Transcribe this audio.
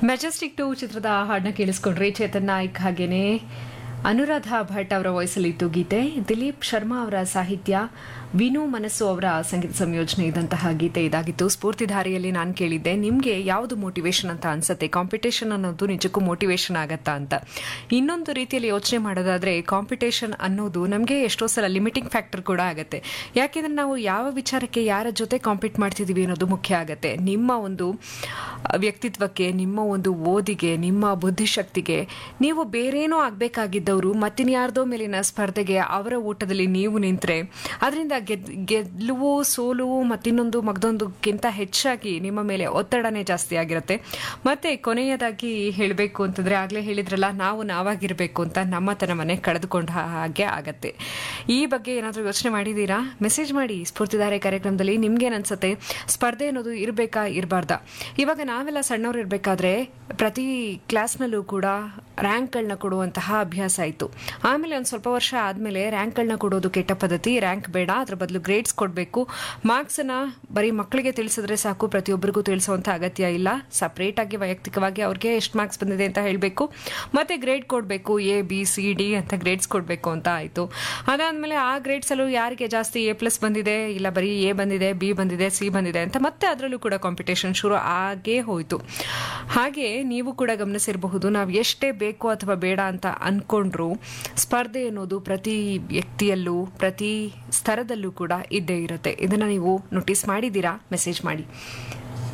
Majestic to ಚಿತ್ರದ ಹಾಡನ್ನ ಕೇಳಿಸ್ಕೊಂಡ್ರಿ ಚೇತನ್ ನಾಯ್ಕ್ ಹಾಗೇನೆ ಅನುರಾಧ ಭಟ್ ಅವರ ವಯಸ್ಸಲ್ಲಿತ್ತು ಗೀತೆ ದಿಲೀಪ್ ಶರ್ಮಾ ಅವರ ಸಾಹಿತ್ಯ ವಿನು ಮನಸ್ಸು ಅವರ ಸಂಗೀತ ಸಂಯೋಜನೆ ಇದ್ದಂತಹ ಗೀತೆ ಇದಾಗಿತ್ತು ಸ್ಫೂರ್ತಿಧಾರಿಯಲ್ಲಿ ನಾನು ಕೇಳಿದ್ದೆ ನಿಮಗೆ ಯಾವುದು ಮೋಟಿವೇಶನ್ ಅಂತ ಅನ್ಸುತ್ತೆ ಕಾಂಪಿಟೇಷನ್ ಅನ್ನೋದು ನಿಜಕ್ಕೂ ಮೋಟಿವೇಶನ್ ಆಗತ್ತಾ ಅಂತ ಇನ್ನೊಂದು ರೀತಿಯಲ್ಲಿ ಯೋಚನೆ ಮಾಡೋದಾದ್ರೆ ಕಾಂಪಿಟೇಷನ್ ಅನ್ನೋದು ನಮಗೆ ಎಷ್ಟೋ ಸಲ ಲಿಮಿಟಿಂಗ್ ಫ್ಯಾಕ್ಟರ್ ಕೂಡ ಆಗುತ್ತೆ ಯಾಕೆಂದ್ರೆ ನಾವು ಯಾವ ವಿಚಾರಕ್ಕೆ ಯಾರ ಜೊತೆ ಕಾಂಪೀಟ್ ಮಾಡ್ತಿದೀವಿ ಅನ್ನೋದು ಮುಖ್ಯ ಆಗುತ್ತೆ ನಿಮ್ಮ ಒಂದು ವ್ಯಕ್ತಿತ್ವಕ್ಕೆ ನಿಮ್ಮ ಒಂದು ಓದಿಗೆ ನಿಮ್ಮ ಬುದ್ಧಿಶಕ್ತಿಗೆ ನೀವು ಬೇರೇನೋ ಆಗಬೇಕಾಗಿದ್ದವರು ಮತ್ತಿನ್ಯಾರ್ದೋ ಮೇಲಿನ ಸ್ಪರ್ಧೆಗೆ ಅವರ ಊಟದಲ್ಲಿ ನೀವು ನಿಂತರೆ ಅದರಿಂದ ಗೆದ್ ಗೆಲ್ಲುವು ಸೋಲುವು ಮತ್ತಿನ್ನೊಂದು ಮಗದೊಂದಕ್ಕಿಂತ ಹೆಚ್ಚಾಗಿ ನಿಮ್ಮ ಮೇಲೆ ಒತ್ತಡನೇ ಜಾಸ್ತಿ ಆಗಿರುತ್ತೆ ಮತ್ತೆ ಕೊನೆಯದಾಗಿ ಹೇಳಬೇಕು ಅಂತಂದ್ರೆ ಆಗ್ಲೇ ಹೇಳಿದ್ರಲ್ಲ ನಾವು ನಾವಾಗಿರ್ಬೇಕು ಅಂತ ನಮ್ಮತನವನ್ನೇ ಕಳೆದುಕೊಂಡ ಹಾಗೆ ಆಗತ್ತೆ ಈ ಬಗ್ಗೆ ಏನಾದರೂ ಯೋಚನೆ ಮಾಡಿದ್ದೀರಾ ಮೆಸೇಜ್ ಮಾಡಿ ಸ್ಫೂರ್ತಿಧಾರೆ ಕಾರ್ಯಕ್ರಮದಲ್ಲಿ ನಿಮ್ಗೇನ್ ಅನ್ಸುತ್ತೆ ಸ್ಪರ್ಧೆ ಅನ್ನೋದು ಇರಬೇಕಾ ಇರಬಾರ್ದಾ ಇವಾಗ ನಾವೆಲ್ಲ ಸಣ್ಣವ್ರು ಇರಬೇಕಾದ್ರೆ ಪ್ರತಿ ಕ್ಲಾಸ್ನಲ್ಲೂ ಕೂಡ ರ್ಯಾಂಕ್ಗಳನ್ನ ಕೊಡುವಂತಹ ಅಭ್ಯಾಸ ಆಯಿತು ಆಮೇಲೆ ಒಂದು ಸ್ವಲ್ಪ ವರ್ಷ ಆದಮೇಲೆ ರ್ಯಾಂಕ್ಗಳನ್ನ ಕೊಡೋದು ಕೆಟ್ಟ ಪದ್ಧತಿ ರ್ಯಾಂಕ್ ಬೇಡ ಅದ್ರ ಬದಲು ಗ್ರೇಡ್ಸ್ ಕೊಡಬೇಕು ಮಾರ್ಕ್ಸನ್ನ ಬರೀ ಮಕ್ಕಳಿಗೆ ತಿಳಿಸಿದ್ರೆ ಸಾಕು ಪ್ರತಿಯೊಬ್ಬರಿಗೂ ತಿಳಿಸುವಂಥ ಅಗತ್ಯ ಇಲ್ಲ ಸಪ್ರೇಟ್ ಆಗಿ ವೈಯಕ್ತಿಕವಾಗಿ ಅವ್ರಿಗೆ ಎಷ್ಟು ಮಾರ್ಕ್ಸ್ ಬಂದಿದೆ ಅಂತ ಹೇಳಬೇಕು ಮತ್ತೆ ಗ್ರೇಡ್ ಕೊಡಬೇಕು ಎ ಬಿ ಸಿ ಡಿ ಅಂತ ಗ್ರೇಡ್ಸ್ ಕೊಡಬೇಕು ಅಂತ ಆಯಿತು ಅದಾದಮೇಲೆ ಆ ಗ್ರೇಡ್ಸಲ್ಲೂ ಯಾರಿಗೆ ಜಾಸ್ತಿ ಎ ಪ್ಲಸ್ ಬಂದಿದೆ ಇಲ್ಲ ಬರೀ ಎ ಬಂದಿದೆ ಬಿ ಬಂದಿದೆ ಸಿ ಬಂದಿದೆ ಅಂತ ಮತ್ತೆ ಅದರಲ್ಲೂ ಕೂಡ ಕಾಂಪಿಟೇಷನ್ ಶುರು ಆಗೇ ಹೋಯಿತು ಹಾಗೆ ನೀವು ಕೂಡ ಗಮನಿಸಿರಬಹುದು ನಾವು ಎಷ್ಟೇ ಬೇಕು ಅಥವಾ ಬೇಡ ಅಂತ ಅನ್ಕೊಂಡ್ರು ಸ್ಪರ್ಧೆ ಅನ್ನೋದು ಪ್ರತಿ ವ್ಯಕ್ತಿಯಲ್ಲೂ ಪ್ರತಿ ಸ್ತರದಲ್ಲೂ ಕೂಡ ಇದ್ದೇ ಇರುತ್ತೆ ಇದನ್ನ ನೀವು ನೋಟಿಸ್ ಮಾಡಿದ್ದೀರಾ ಮೆಸೇಜ್ ಮಾಡಿ